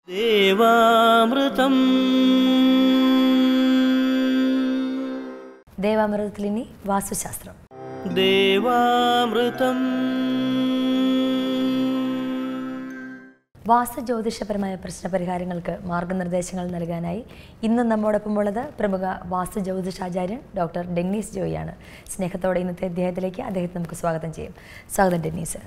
ദേവാമൃതം ദേവാമൃതത്തിൽ ഇനി വാസ്തുശാസ്ത്രം ദേവാമൃതം വാസ്തു ജ്യോതിഷപരമായ പ്രശ്നപരിഹാരങ്ങൾക്ക് മാർഗനിർദ്ദേശങ്ങൾ നൽകാനായി ഇന്ന് നമ്മോടൊപ്പം ഉള്ളത് പ്രമുഖ വാസ്തു ജ്യോതിഷാചാര്യൻ ഡോക്ടർ ഡെന്നീസ് ജോയിയാണ് സ്നേഹത്തോടെ ഇന്നത്തെ അദ്ദേഹത്തിലേക്ക് അദ്ദേഹത്തെ നമുക്ക് സ്വാഗതം ചെയ്യും സ്വാഗതം ഡെന്നീസ്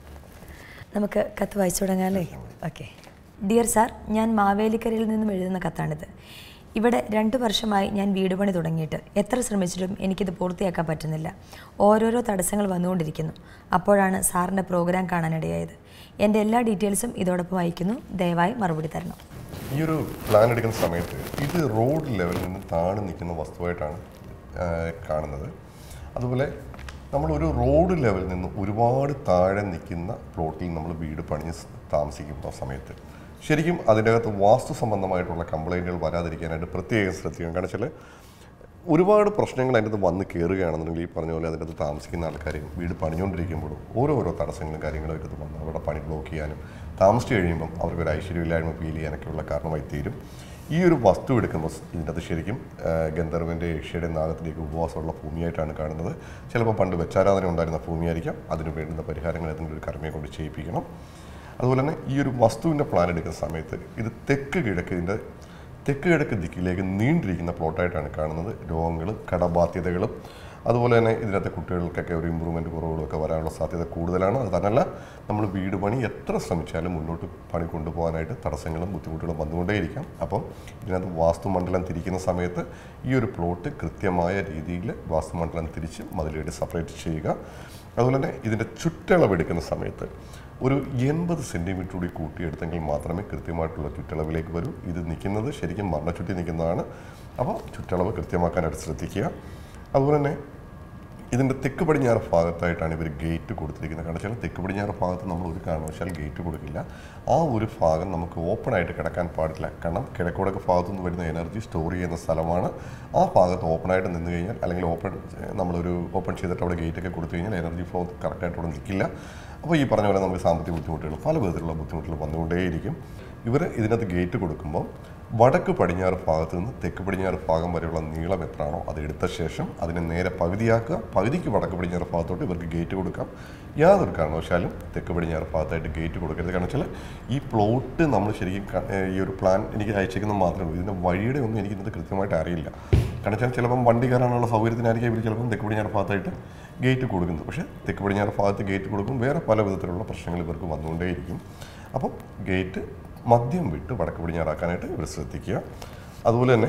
നമുക്ക് കത്ത് വായിച്ചു തുടങ്ങാമല്ലേ ഓക്കെ ഡിയർ സാർ ഞാൻ മാവേലിക്കരയിൽ നിന്നും എഴുതുന്ന കത്താണിത് ഇവിടെ രണ്ട് വർഷമായി ഞാൻ വീട് പണി തുടങ്ങിയിട്ട് എത്ര ശ്രമിച്ചിട്ടും എനിക്കിത് പൂർത്തിയാക്കാൻ പറ്റുന്നില്ല ഓരോരോ തടസ്സങ്ങൾ വന്നുകൊണ്ടിരിക്കുന്നു അപ്പോഴാണ് സാറിൻ്റെ പ്രോഗ്രാം കാണാനിടയായത് എൻ്റെ എല്ലാ ഡീറ്റെയിൽസും ഇതോടൊപ്പം അയക്കുന്നു ദയവായി മറുപടി തരണം ഈ ഒരു പ്ലാൻ എടുക്കുന്ന സമയത്ത് ഇത് റോഡ് ലെവലിൽ നിന്ന് താഴെ നിൽക്കുന്ന വസ്തുവായിട്ടാണ് ആ, കാണുന്നത് അതുപോലെ നമ്മൾ ഒരു റോഡ് ലെവലിൽ നിന്ന് ഒരുപാട് താഴെ നിൽക്കുന്ന പ്ലോട്ടിൽ നമ്മൾ വീട് പണിഞ്ഞ് സ് താമസിക്കുന്ന സമയത്ത് ശരിക്കും അതിൻ്റെ അകത്ത് വാസ്തു സംബന്ധമായിട്ടുള്ള കംപ്ലൈൻറ്റുകൾ വരാതിരിക്കാനായിട്ട് പ്രത്യേകം ശ്രദ്ധിക്കണം കാരണം വെച്ചാൽ ഒരുപാട് പ്രശ്നങ്ങൾ അതിൻ്റെ അകത്ത് വന്ന് കയറുകയാണെന്നുണ്ടെങ്കിൽ ഈ പറഞ്ഞ പോലെ അതിൻ്റെ അകത്ത് താമസിക്കുന്ന ആൾക്കാർ വീട് പണിഞ്ഞുകൊണ്ടിരിക്കുമ്പോഴും ഓരോരോ തടസ്സങ്ങളും കാര്യങ്ങളും അതിൻ്റെ അകത്ത് വന്ന് അവരുടെ പണി ബ്ലോക്ക് ചെയ്യാനും താമസിച്ച് കഴിയുമ്പം അവർക്കൊരു ഐശ്വര്യമില്ലായ്മ ഫീൽ ചെയ്യാനൊക്കെയുള്ള കാരണമായി തീരും ഈ ഒരു വസ്തു എടുക്കുമ്പോൾ ഇതിൻ്റെ അകത്ത് ശരിക്കും ആ, ഗന്ധർവൻ്റെ യക്ഷയുടെ നാഗത്തിലേക്ക് ഉപവാസമുള്ള ഭൂമിയായിട്ടാണ് കാണുന്നത് ചിലപ്പോൾ പണ്ട് വെച്ചാരാധന ഉണ്ടായിരുന്ന ഭൂമിയായിരിക്കാം അതിന് വേണ്ടുന്ന പരിഹാരങ്ങൾ ഏതെങ്കിലും ഒരു കർമ്മയെ കൊണ്ട് ചെയ്യിപ്പിക്കണം അതുപോലെ തന്നെ ഈ ഒരു വസ്തുവിൻ്റെ പ്ലാൻ എടുക്കുന്ന സമയത്ത് ഇത് തെക്ക് കിഴക്ക് ഇതിൻ്റെ തെക്ക് കിഴക്ക് ദിക്കിലേക്ക് നീണ്ടിരിക്കുന്ന പ്ലോട്ടായിട്ടാണ് കാണുന്നത് രോഗങ്ങളും കടബാധ്യതകളും അതുപോലെ തന്നെ ഇതിനകത്തെ കുട്ടികൾക്കൊക്കെ ഒരു ഇമ്പ്രൂവ്മെൻറ്റ് കുറവുകളും ഒക്കെ വരാനുള്ള സാധ്യത കൂടുതലാണ് അത് തന്നെയല്ല നമ്മൾ വീട് പണി എത്ര ശ്രമിച്ചാലും മുന്നോട്ട് പണി കൊണ്ടുപോകാനായിട്ട് തടസ്സങ്ങളും ബുദ്ധിമുട്ടുകളും വന്നുകൊണ്ടേയിരിക്കാം അപ്പം ഇതിനകത്ത് വാസ്തുമണ്ഡലം തിരിക്കുന്ന സമയത്ത് ഈ ഒരു പ്ലോട്ട് കൃത്യമായ രീതിയിൽ വാസ്തുമണ്ഡലം തിരിച്ച് മതിലേറ്റ് സെപ്പറേറ്റ് ചെയ്യുക അതുപോലെ തന്നെ ഇതിൻ്റെ ചുറ്റളവ് എടുക്കുന്ന സമയത്ത് ഒരു എൺപത് സെൻറ്റിമീറ്റർ കൂടി കൂട്ടിയെടുത്തെങ്കിൽ മാത്രമേ കൃത്യമായിട്ടുള്ള ചുറ്റളവിലേക്ക് വരൂ ഇത് നിൽക്കുന്നത് ശരിക്കും മരണച്ചുറ്റി നിൽക്കുന്നതാണ് അപ്പോൾ ചുറ്റളവ് കൃത്യമാക്കാനായിട്ട് ശ്രദ്ധിക്കുക അതുപോലെ തന്നെ ഇതിൻ്റെ തെക്ക് പടിഞ്ഞാറ് ഭാഗത്തായിട്ടാണ് ഇവർ ഗേറ്റ് കൊടുത്തിരിക്കുന്നത് കാരണം വെച്ചാൽ തെക്ക് പടിഞ്ഞാറ് ഭാഗത്ത് നമ്മൾ ഒരു കാരണവശാൽ ഗേറ്റ് കൊടുക്കില്ല ആ ഒരു ഭാഗം നമുക്ക് ഓപ്പൺ ആയിട്ട് കിടക്കാൻ പാടില്ല കാരണം കിഴക്കുടക്ക് ഭാഗത്തു നിന്ന് വരുന്ന എനർജി സ്റ്റോർ ചെയ്യുന്ന സ്ഥലമാണ് ആ ഭാഗത്ത് ഓപ്പൺ ആയിട്ട് നിന്ന് കഴിഞ്ഞാൽ അല്ലെങ്കിൽ ഓപ്പൺ നമ്മളൊരു ഓപ്പൺ ചെയ്തിട്ട് അവിടെ ഗേറ്റ് ഒക്കെ കൊടുത്തു കഴിഞ്ഞാൽ എനർജി ഫ്ലോ കറക്റ്റായിട്ട് അവിടെ നിൽക്കില്ല അപ്പോൾ ഈ പറഞ്ഞ പോലെ നമുക്ക് സാമ്പത്തിക ബുദ്ധിമുട്ടുകൾ പല വിധത്തിലുള്ള ബുദ്ധിമുട്ടുകൾ വന്നുകൊണ്ടേയിരിക്കും ഇവർ ഇതിനകത്ത് ഗേറ്റ് കൊടുക്കുമ്പോൾ വടക്ക് പടിഞ്ഞാറ് ഭാഗത്ത് നിന്ന് തെക്ക് പടിഞ്ഞാറ് ഭാഗം വരെയുള്ള നീളം എത്രയാണോ അത് എടുത്ത ശേഷം അതിനെ നേരെ പകുതിയാക്കുക പകുതിക്ക് വടക്ക് പടിഞ്ഞാറ് ഭാഗത്തോട്ട് ഇവർക്ക് ഗേറ്റ് കൊടുക്കാം യാതൊരു കാരണവശാലും തെക്ക് പടിഞ്ഞാറ് ഭാഗത്തായിട്ട് ഗേറ്റ് കൊടുക്കരുത് കാരണം വെച്ചാൽ ഈ പ്ലോട്ട് നമ്മൾ ശരിക്കും ക- ഏഹ് ഈ ഒരു പ്ലാൻ എനിക്ക് അയച്ചേക്കുന്നത് മാത്രമേ ഉള്ളൂ ഇതിൻ്റെ വഴിയുടെ ഒന്നും എനിക്കിത് കൃത്യമായിട്ട് അറിയില്ല കാരണം വെച്ചാൽ ചിലപ്പം വണ്ടി കയറാനുള്ള സൗകര്യത്തിനായിരിക്കും ഇവർ ചിലപ്പം തെക്ക് പടിഞ്ഞാറ് ഭാഗത്തായിട്ട് ഗേറ്റ് കൊടുക്കുന്നത് പക്ഷേ തെക്ക് പടിഞ്ഞാറ് ഭാഗത്ത് ഗേറ്റ് കൊടുക്കും വേറെ പല വിധത്തിലുള്ള പ്രശ്നങ്ങൾ ഇവർക്ക് വന്നുകൊണ്ടേയിരിക്കും അപ്പം ഗേറ്റ് മദ്യം വിട്ട് വടക്ക് പടിഞ്ഞാറാക്കാനായിട്ട് ഇവർ ശ്രദ്ധിക്കുക അതുപോലെ തന്നെ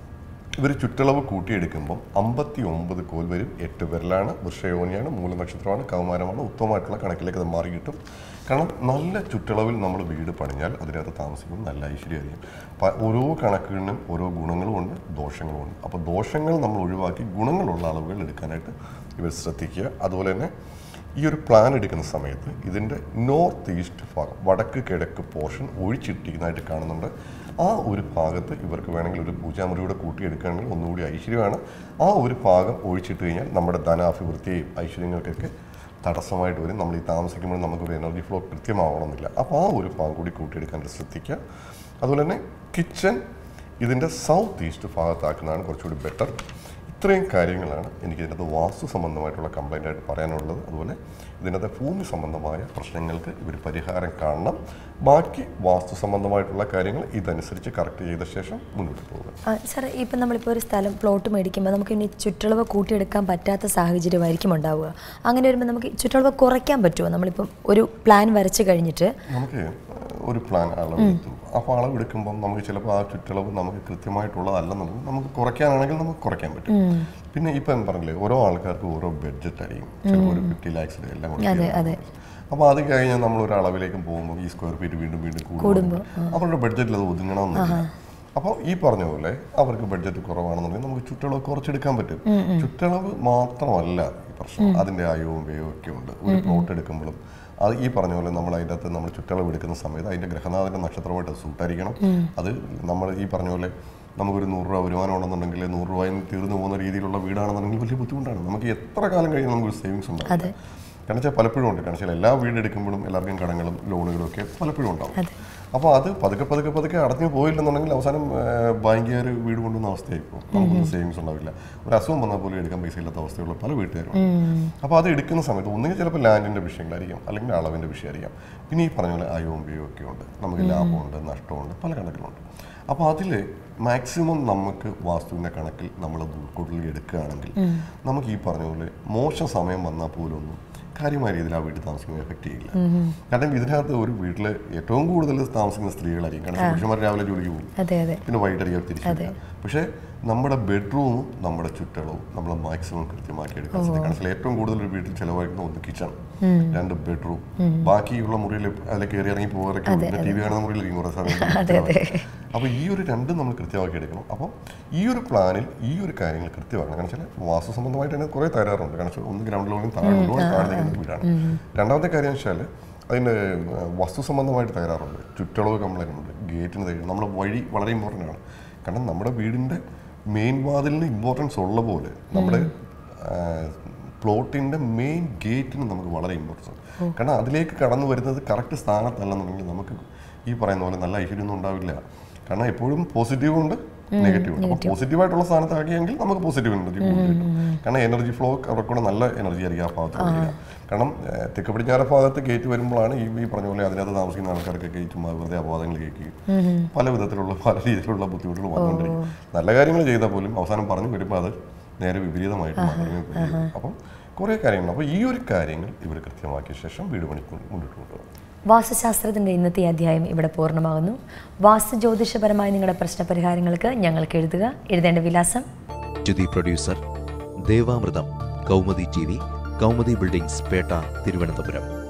ഇവർ ചുറ്റളവ് കൂട്ടിയെടുക്കുമ്പോൾ അമ്പത്തി ഒമ്പത് കോൽ വരും എട്ട് വിരലാണ് വൃക്ഷയോനിയാണ് മൂലനക്ഷത്രമാണ് കൗമാരമാണ് ഉത്തമമായിട്ടുള്ള കണക്കിലേക്ക് അത് മാറി കിട്ടും കാരണം നല്ല ചുറ്റളവിൽ നമ്മൾ വീട് പണിഞ്ഞാൽ അതിനകത്ത് താമസിക്കുമ്പോൾ നല്ല ഐശ്വര്യമായിരിക്കും പ- ഓരോ കണക്കുകളിനും ഓരോ ഗുണങ്ങളും ഉണ്ട് ദോഷങ്ങളും ഉണ്ട് അപ്പോൾ ദോഷങ്ങൾ നമ്മൾ ഒഴിവാക്കി ഗുണങ്ങളുള്ള അളവുകൾ എടുക്കാനായിട്ട് ഇവർ ശ്രദ്ധിക്കുക അതുപോലെ തന്നെ ഈ ഒരു പ്ലാൻ എടുക്കുന്ന സമയത്ത് ഇതിൻ്റെ നോർത്ത് ഈസ്റ്റ് ഭാഗം വടക്ക് കിഴക്ക് പോർഷൻ ഒഴിച്ചിട്ടിരിക്കുന്നതായിട്ട് കാണുന്നുണ്ട് ആ ഒരു ഭാഗത്ത് ഇവർക്ക് വേണമെങ്കിൽ ഒരു പൂജാമുറിയുടെ കൂട്ടിയെടുക്കുകയാണെങ്കിൽ ഒന്നുകൂടി ഐശ്വര്യമാണ് ആ ഒരു ഭാഗം ഒഴിച്ചിട്ട് കഴിഞ്ഞാൽ നമ്മുടെ ധനാഭിവൃദ്ധിയെയും ഐശ്വര്യങ്ങൾക്കൊക്കെ തടസ്സമായിട്ട് വരും നമ്മൾ ഈ താമസിക്കുമ്പോൾ നമുക്കൊരു എനർജി ഫ്ലോ കൃത്യമാവണമെന്നില്ല അപ്പോൾ ആ ഒരു ഭാഗം കൂടി കൂട്ടിയെടുക്കാനായിട്ട് ശ്രദ്ധിക്കുക അതുപോലെ തന്നെ കിച്ചൺ ഇതിൻ്റെ സൗത്ത് ഈസ്റ്റ് ഭാഗത്താക്കുന്നതാണ് കുറച്ചുകൂടി ബെറ്റർ ഇത്രയും കാര്യങ്ങളാണ് എനിക്ക് ഇതിനകത്ത് വാസ്തു സംബന്ധമായിട്ടുള്ള കംപ്ലൈൻ്റ് ആയിട്ട് പറയാനുള്ളത് അതുപോലെ ഇതിനകത്ത് ഭൂമി സംബന്ധമായ പ്രശ്നങ്ങൾക്ക് ഇവർ പരിഹാരം കാണണം ബാക്കി വാസ്തു സംബന്ധമായിട്ടുള്ള കാര്യങ്ങൾ ഇതനുസരിച്ച് കറക്റ്റ് ചെയ്ത ശേഷം മുന്നോട്ട് പോകുക ആ, സാർ ഇപ്പം നമ്മളിപ്പോൾ ഒരു സ്ഥലം പ്ലോട്ട് മേടിക്കുമ്പോൾ നമുക്ക് ഇനി ചുറ്റളവ് കൂട്ടിയെടുക്കാൻ പറ്റാത്ത സാഹചര്യമായിരിക്കും ഉണ്ടാവുക അങ്ങനെ വരുമ്പോൾ നമുക്ക് ചുറ്റളവ് കുറയ്ക്കാൻ പറ്റുമോ നമ്മളിപ്പം ഒരു പ്ലാൻ വരച്ച് കഴിഞ്ഞിട്ട് നമുക്ക് ഒരു പ്ലാൻ അളവെടുത്തു അപ്പോൾ അളവെടുക്കുമ്പം നമുക്ക് ചിലപ്പോൾ ആ ചുറ്റളവ് നമുക്ക് കൃത്യമായിട്ടുള്ളതല്ലെന്നുണ്ടെങ്കിൽ നമുക്ക് കുറയ്ക്കാനാണെങ്കിൽ നമുക്ക് കുറയ്ക്കാൻ പറ്റും പിന്നെ ഇപ്പം പറഞ്ഞില്ലേ ഓരോ ആൾക്കാർക്കും ഓരോ ബഡ്ജറ്റ് ആയിരിക്കും ചിലപ്പോൾ ഒരു ഫിഫ്റ്റി ലാക്സ് എല്ലാം കൂടി അതെ, അതെ. അപ്പോൾ അത് കഴിഞ്ഞ് നമ്മൾ ഒരു അളവിലേക്ക് പോകുമ്പോൾ ഈ സ്ക്വയർ ഫീറ്റ് വീണ്ടും വീണ്ടും കൂടുമ്പോൾ അവരുടെ ബഡ്ജറ്റിൽ അത് ഒതുങ്ങണമെന്നില്ല അപ്പോൾ ഈ പറഞ്ഞ പോലെ അവർക്ക് ബഡ്ജറ്റ് കുറവാണെന്നുണ്ടെങ്കിൽ നമുക്ക് ചുറ്റളവ് കുറച്ചെടുക്കാൻ പറ്റും ചുറ്റളവ് മാത്രമല്ല ഈ പ്രശ്നം അതിൻ്റെ അയവും വ്യയവും ഒക്കെ ഉണ്ട് ഒരു പ്ലോട്ട് എടുക്കുമ്പോഴും അത് ഈ പറഞ്ഞ പോലെ നമ്മൾ അതിൻ്റെ അകത്ത് നമ്മൾ ചുറ്റളവ് എടുക്കുന്ന സമയത്ത് അതിൻ്റെ ഗ്രഹനാഥൻ്റെ നക്ഷത്രമായിട്ട് സൂട്ടായിരിക്കണം അത് നമ്മൾ ഈ പറഞ്ഞ പോലെ നമുക്കൊരു നൂറ് രൂപ വരുമാനം ഉണ്ടെന്നുണ്ടെങ്കിൽ നൂറ് രൂപയിൽ നിന്ന് തീർന്നു പോകുന്ന രീതിയിലുള്ള വീടാണെന്നുണ്ടെങ്കിൽ വലിയ ബുദ്ധിമുട്ടാണ് നമുക്ക് എത്ര കാലം കഴിഞ്ഞ് നമുക്കൊരു സേവിങ്സ് ഉണ്ടാവും കാരണം വെച്ചാൽ പലപ്പോഴും ഉണ്ട് കാരണം വെച്ചാൽ എല്ലാ വീട് എടുക്കുമ്പോഴും എല്ലാവർക്കും കടങ്ങളും ലോണുകളും ഒക്കെ പലപ്പോഴും ഉണ്ടാവും അപ്പോൾ അത് പതുക്കെ പതുക്കെ പതുക്കെ അടഞ്ഞു പോയില്ലെന്നുണ്ടെങ്കിൽ അവസാനം ബാങ്കുകാർ വീട് കൊണ്ടുവന്ന അവസ്ഥയായി പോകും നമുക്കൊന്നും സേവിങ്സ് ഉണ്ടാവില്ല ഒരു അസുഖം വന്നാൽ പോലും എടുക്കാൻ പൈസ ഇല്ലാത്ത അവസ്ഥയുള്ള പല വീട്ടുകാരും അപ്പോൾ അത് എടുക്കുന്ന സമയത്ത് ഒന്നുകിൽ ചിലപ്പോൾ ലാൻഡിൻ്റെ വിഷയങ്ങളായിരിക്കും അല്ലെങ്കിൽ അളവിൻ്റെ വിഷയമായിരിക്കാം പിന്നെ ഈ പറഞ്ഞ പോലെ അയവും ബിയും ഒക്കെ ഉണ്ട് നമുക്ക് ലാഭമുണ്ട് നഷ്ടമുണ്ട് പല കണക്കിലുണ്ട് അപ്പോൾ അതിൽ മാക്സിമം നമുക്ക് വാസ്തുവിൻ്റെ കണക്കിൽ നമ്മൾ ഉൾക്കൊള്ളിൽ എടുക്കുകയാണെങ്കിൽ നമുക്ക് ഈ പറഞ്ഞ പോലെ മോശം സമയം വന്നാൽ പോലും ഒന്നും കാര്യമായ രീതിയിൽ ആ വീട്ടിൽ താമസിക്കുന്നത് എഫക്റ്റ് ചെയ്യില്ല കാരണം ഇതിനകത്ത് ഒരു വീട്ടിൽ ഏറ്റവും കൂടുതൽ താമസിക്കുന്ന സ്ത്രീകളായിരിക്കും കാരണം പുരുഷന്മാർ രാവിലെ ജോലിക്ക് പോകും അതെ അതെ പിന്നെ വൈകിട്ടറിയാൻ തിരിച്ചു വരിക. പക്ഷേ നമ്മുടെ ബെഡ്റൂമും നമ്മുടെ ചുറ്റളവും നമ്മൾ മാക്സിമം കൃത്യമാക്കി എടുക്കാൻ ശ്രദ്ധിക്കണം കാരണം ഏറ്റവും കൂടുതൽ ഒരു വീട്ടിൽ ചിലവഴിക്കുന്ന ഒന്ന് കിച്ചൺ രണ്ട് ബെഡ്റൂം ബാക്കിയുള്ള മുറിയിൽ അതിൽ കയറി ഇറങ്ങി പോകാറൊക്കെ ഉണ്ട്. പിന്നെ ടി വി കാണുന്ന മുറിയിലേക്ക് കുറേ അതെ, അതെ. സമയം അപ്പോൾ ഈ ഒരു രണ്ടും നമ്മൾ കൃത്യമാക്കി എടുക്കണം അപ്പോൾ ഈ ഒരു പ്ലാനിൽ ഈ ഒരു കാര്യങ്ങൾ കൃത്യമാക്കണം കാരണം വെച്ചാൽ വാസ്തു സംബന്ധമായിട്ട് തന്നെ കുറേ തരാറുണ്ട് കാരണം വെച്ചാൽ ഒന്ന് ഗ്രൗണ്ട് ലെവലും താഴെ താഴ്ന്നിരിക്കുന്ന വീടാണ് രണ്ടാമത്തെ കാര്യം വെച്ചാൽ അതിൻ്റെ വസ്തു സംബന്ധമായിട്ട് തകരാറുണ്ട് ചുറ്റളവ് കംപ്ലൈൻ്റ് ഉണ്ട് ഗേറ്റിന് തകരാറ് നമ്മുടെ വഴി വളരെ ഇമ്പോർട്ടൻ്റ് ആണ് കാരണം നമ്മുടെ വീടിൻ്റെ മെയിൻ വാതിലിന് ഇമ്പോർട്ടൻസ് ഉള്ള പോലെ നമ്മുടെ പ്ലോട്ടിൻ്റെ മെയിൻ ഗേറ്റിന് നമുക്ക് വളരെ ഇമ്പോർട്ടൻസ് ഉണ്ട് കാരണം അതിലേക്ക് കടന്നു വരുന്നത് കറക്റ്റ് സ്ഥാനത്തല്ലെന്നുണ്ടെങ്കിൽ നമുക്ക് ഈ പറയുന്ന പോലെ നല്ല ഐശ്വര്യമൊന്നും ഉണ്ടാവില്ല കാരണം എപ്പോഴും പോസിറ്റീവ് ഉണ്ട് നെഗറ്റീവ് ഉണ്ട് അപ്പോൾ പോസിറ്റീവായിട്ടുള്ള സ്ഥാനത്താക്കിയെങ്കിൽ നമുക്ക് പോസിറ്റീവ് എനർജി കൂടുതൽ കിട്ടും കാരണം എനർജി ഫ്ലോ അവിടെ കൂടെ നല്ല എനർജി ആയിരിക്കും ആ ഭാഗത്ത് വരിക കാരണം ഏഹ്, തെക്ക് പടിഞ്ഞാറ് ഭാഗത്ത് ഗേറ്റ് വരുമ്പോഴാണ് ഈ ഈ പറഞ്ഞ പോലെ അതിനകത്ത് താമസിക്കുന്ന ആൾക്കാർക്ക് ഗേറ്റും വെറുതെ അപവാദങ്ങൾ കേൾക്കുകയും പല വിധത്തിലുള്ള പല രീതിയിലുള്ള ബുദ്ധിമുട്ടുകൾ വന്നുകൊണ്ടിരിക്കും നല്ല കാര്യങ്ങൾ ചെയ്താൽ പോലും അവസാനം പറഞ്ഞു വരുമ്പോൾ അത് നേരെ വിപരീതമായിട്ട് മാത്രമേ വരൂ അപ്പം കുറേ കാര്യങ്ങളുണ്ട് അപ്പോൾ ഈ ഒരു കാര്യങ്ങൾ ഇവർ കൃത്യമാക്കിയ ശേഷം വീട് പണി കൊണ്ട് മുന്നോട്ട് കൊണ്ടുപോകും വാസ്തുശാസ്ത്രത്തിൻ്റെ ഇന്നത്തെ അധ്യായം ഇവിടെ പൂർണ്ണമാകുന്നു വാസ്തു ജ്യോതിഷപരമായ നിങ്ങളുടെ പ്രശ്നപരിഹാരങ്ങൾക്ക് ഞങ്ങൾക്ക് എഴുതുക എഴുതേണ്ട വിലാസം to the producer Devamritham Kaumudi T V Kaumudi buildings Pettah Thiruvananthapuram